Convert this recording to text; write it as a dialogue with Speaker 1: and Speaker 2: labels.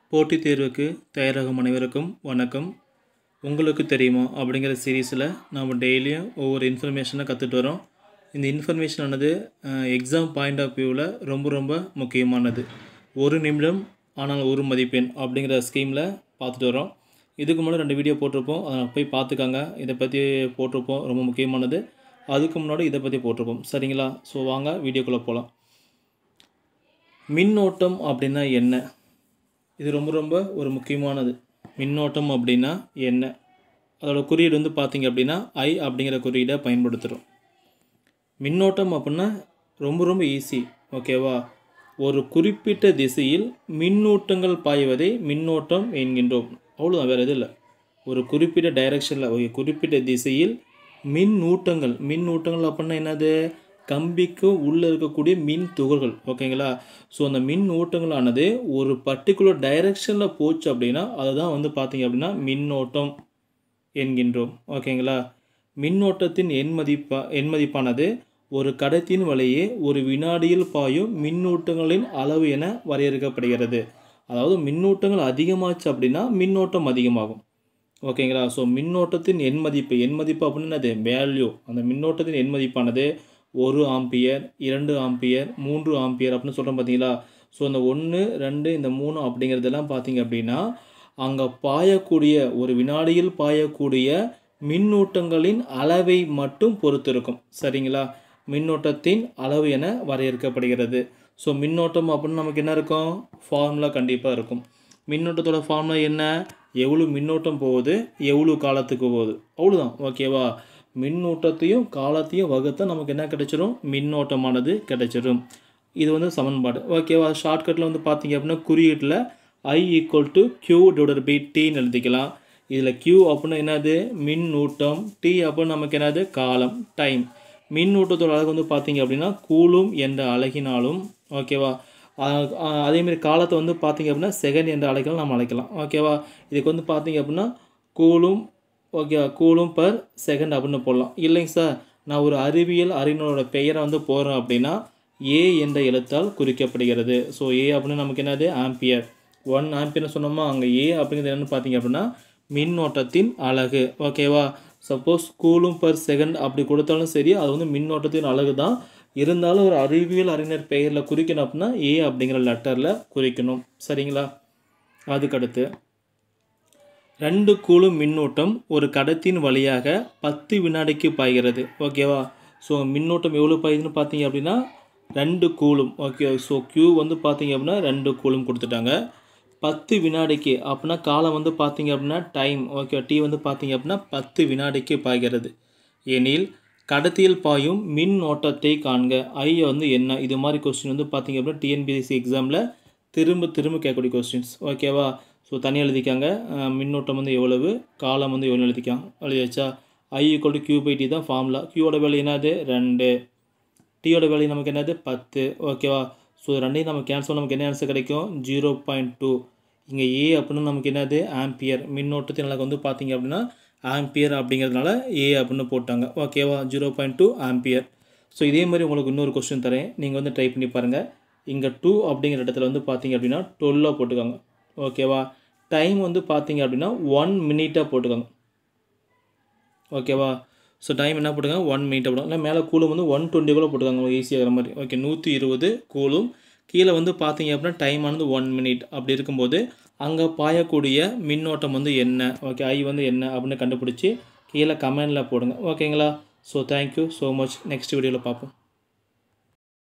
Speaker 1: போட்டித் தேர்வுக்கு தயாராகும் அனைவருக்கும் வணக்கம் உங்களுக்கு தெரியுமா அப்படிங்கிற சீரீஸில் நம்ம டெய்லியும் ஒவ்வொரு இன்ஃபர்மேஷனை கற்றுட்டு வரோம் இந்த இன்ஃபர்மேஷன் ஆனது எக்ஸாம் பாயிண்ட் ஆஃப் வியூவில் ரொம்ப ரொம்ப முக்கியமானது ஒரு நிமிடம் ஆனால் ஒரு மதிப்பெண் அப்படிங்கிற ஸ்கீமில் பார்த்துட்டு வரோம் இதுக்கு முன்னாடி ரெண்டு வீடியோ போட்டிருப்போம் அதை போய் பார்த்துக்காங்க இதை பற்றி போட்டிருப்போம் ரொம்ப முக்கியமானது அதுக்கு முன்னாடி இதை பற்றி போட்டிருப்போம் சரிங்களா ஸோ வாங்க வீடியோக்குள்ளே போகலாம் மின்னோட்டம் அப்படின்னா என்ன இது ரொம்ப ரொம்ப ஒரு முக்கியமானது மின்னோட்டம் அப்படின்னா என்ன அதோட குறியீடு வந்து பார்த்தீங்க அப்படின்னா ஐ அப்படிங்கிற குறியீடை பயன்படுத்துகிறோம் மின்னோட்டம் அப்படின்னா ரொம்ப ரொம்ப ஈஸி ஓகேவா ஒரு குறிப்பிட்ட திசையில் மின்னூட்டங்கள் பாய்வதை மின்னோட்டம் என்கின்றோம் அவ்வளோதான் வேறு எதுவும் இல்லை ஒரு குறிப்பிட்ட டைரக்ஷனில் ஒரு குறிப்பிட்ட திசையில் மின்னூட்டங்கள் மின்னூட்டங்கள் அப்படின்னா என்னது கம்பிக்கு உள்ளே இருக்கக்கூடிய மின் துகள்கள் ஓகேங்களா ஸோ அந்த மின் ஊட்டங்களானது ஒரு பர்டிகுலர் டைரக்ஷனில் போச்சு அப்படின்னா அதுதான் வந்து பார்த்தீங்க அப்படின்னா மின்னோட்டம் என்கின்றோம் ஓகேங்களா மின்னோட்டத்தின் எண் மதிப்பா எண் மதிப்பானது ஒரு கடத்தின் வழியே ஒரு வினாடியில் பாயும் மின்னூட்டங்களின் அளவு என வரையறுக்கப்படுகிறது அதாவது மின்னூட்டங்கள் அதிகமாச்சு அப்படின்னா மின்னோட்டம் அதிகமாகும் ஓகேங்களா ஸோ மின்னோட்டத்தின் எண் மதிப்பு எண் மதிப்பு அப்படின்னு என்னது வேல்யூ அந்த மின்னோட்டத்தின் எண் மதிப்பானது ஒரு ஆம்பியர் இரண்டு ஆம்பியர் மூன்று ஆம்பியர் அப்படின்னு சொல்கிறோம் பார்த்தீங்களா ஸோ அந்த ஒன்று ரெண்டு இந்த மூணு அப்படிங்கிறதெல்லாம் பார்த்தீங்க அப்படின்னா அங்கே பாயக்கூடிய ஒரு வினாடியில் பாயக்கூடிய மின்னூட்டங்களின் அளவை மட்டும் பொறுத்து இருக்கும் சரிங்களா மின்னோட்டத்தின் அளவு என வரையறுக்கப்படுகிறது ஸோ மின்னோட்டம் அப்படின்னு நமக்கு என்ன இருக்கும் ஃபார்முலா கண்டிப்பாக இருக்கும் மின்னோட்டத்தோட ஃபார்முலா என்ன எவ்வளோ மின்னோட்டம் போகுது எவ்வளோ காலத்துக்கு போகுது அவ்வளோதான் ஓகேவா மின்னூட்டத்தையும் காலத்தையும் வகுத்தா நமக்கு என்ன கிடைச்சிரும் மின்னோட்டமானது கிடைச்சிரும் இது வந்து சமன்பாடு ஓகேவா ஷார்ட்கட்டில் வந்து பார்த்தீங்க அப்படின்னா குறியீட்டில் I equal to Q divided by டின்னு எழுதிக்கலாம் இதில் கியூ அப்படின்னா என்னது மின்னூட்டம் டி அப்படின்னு நமக்கு என்னது காலம் டைம் மின்னூட்டத்தோட அழகு வந்து பார்த்தீங்க அப்படின்னா கூலும் என்ற அழகினாலும் ஓகேவா அதேமாரி காலத்தை வந்து பார்த்தீங்க அப்படின்னா செகண்ட் என்ற அழைக்கலாம் நம்ம அழைக்கலாம் ஓகேவா இதுக்கு வந்து பார்த்தீங்க அப்படின்னா கூலும் ஓகேவா கூலும் பர் செகண்ட் அப்படின்னு போடலாம் இல்லைங்க சார் நான் ஒரு அறிவியல் அறிஞரோட பெயரை வந்து போடுறேன் அப்படின்னா ஏ என்ற எழுத்தால் குறிக்கப்படுகிறது ஸோ ஏ அப்படின்னு நமக்கு என்னது ஆம்பியர் ஒன் ஆம்பியர்னு சொன்னோமா அங்கே ஏ அப்படிங்கிறது என்னென்னு பார்த்தீங்க அப்படின்னா மின்னோட்டத்தின் அழகு ஓகேவா சப்போஸ் கூலும் பர் செகண்ட் அப்படி கொடுத்தாலும் சரி அது வந்து மின்னோட்டத்தின் அழகு தான் இருந்தாலும் ஒரு அறிவியல் அறிஞர் பெயரில் குறிக்கணும் அப்படின்னா ஏ அப்படிங்கிற லெட்டரில் குறிக்கணும் சரிங்களா அதுக்கடுத்து ரெண்டு கூலும் மின்னோட்டம் ஒரு கடத்தின் வழியாக பத்து வினாடிக்கு பாய்கிறது ஓகேவா ஸோ மின்னோட்டம் எவ்வளோ பாயுதுன்னு பார்த்தீங்க அப்படின்னா ரெண்டு கூலும் ஓகே ஸோ க்யூ வந்து பார்த்தீங்க அப்படின்னா ரெண்டு கூலும் கொடுத்துட்டாங்க பத்து வினாடிக்கு அப்படின்னா காலம் வந்து பார்த்தீங்க அப்படின்னா டைம் ஓகே டி வந்து பார்த்தீங்க அப்படின்னா பத்து வினாடிக்கு பாய்கிறது எனில் கடத்தியில் பாயும் மின் ஓட்டத்தை காண்க ஐ வந்து என்ன இது மாதிரி கொஸ்டின் வந்து பார்த்தீங்க அப்படின்னா டிஎன்பிஎஸ்சி எக்ஸாமில் திரும்ப திரும்ப கேட்கக்கூடிய கொஸ்டின்ஸ் ஓகேவா ஸோ தனியாக எழுதிக்காங்க மின்னோட்டம் வந்து எவ்வளவு காலம் வந்து எவ்வளோ எழுதிக்காங்க எழுதியாச்சா I equal to Q by T தான் ஃபார்முலா கியூவோட வேலை என்னது ரெண்டு டீயோட வேலை நமக்கு என்னது பத்து ஓகேவா ஸோ ரெண்டையும் நம்ம கேன்சல் நமக்கு என்ன ஆன்சர் கிடைக்கும் ஜீரோ பாயிண்ட் டூ இங்கே ஏ அப்படின்னு நமக்கு என்னது ஆம்பியர் மின்னோட்டத்தின் அளவுக்கு வந்து பார்த்தீங்க அப்படின்னா ஆம்பியர் அப்படிங்கிறதுனால ஏ அப்படின்னு போட்டாங்க ஓகேவா zero point two ampere so இதே மாதிரி உங்களுக்கு இன்னொரு கொஸ்டின் தரேன் நீங்கள் வந்து ட்ரை பண்ணி பாருங்கள் இங்கே டூ அப்படிங்கிற இடத்துல வந்து பார்த்தீங்க அப்படின்னா டுவெல்லாக போட்டுக்கோங்க ஓகேவா டைம் வந்து பார்த்தீங்க அப்படின்னா ஒன் மினிட்டாக போட்டுக்கோங்க ஓகேவா ஸோ டைம் என்ன போட்டுங்க ஒன் மினிட் போடுங்க இல்லை மேலே கூலும் வந்து ஒன் டுவெண்ட்டி கூட போட்டுக்காங்க ஈஸியாகிற மாதிரி ஓகே நூற்றி இருபது கூலும் கீழே வந்து பார்த்தீங்க அப்படின்னா டைம் ஆனது ஒன் மினிட் அப்படி இருக்கும்போது அங்கே பாயக்கூடிய மின்னோட்டம் வந்து என்ன ஓகே ஐ வந்து என்ன அப்படின்னு கண்டுபிடிச்சி கீழே கமெண்டில் போடுங்க ஓகேங்களா so thank you so much next வீடியோவில் பார்ப்போம்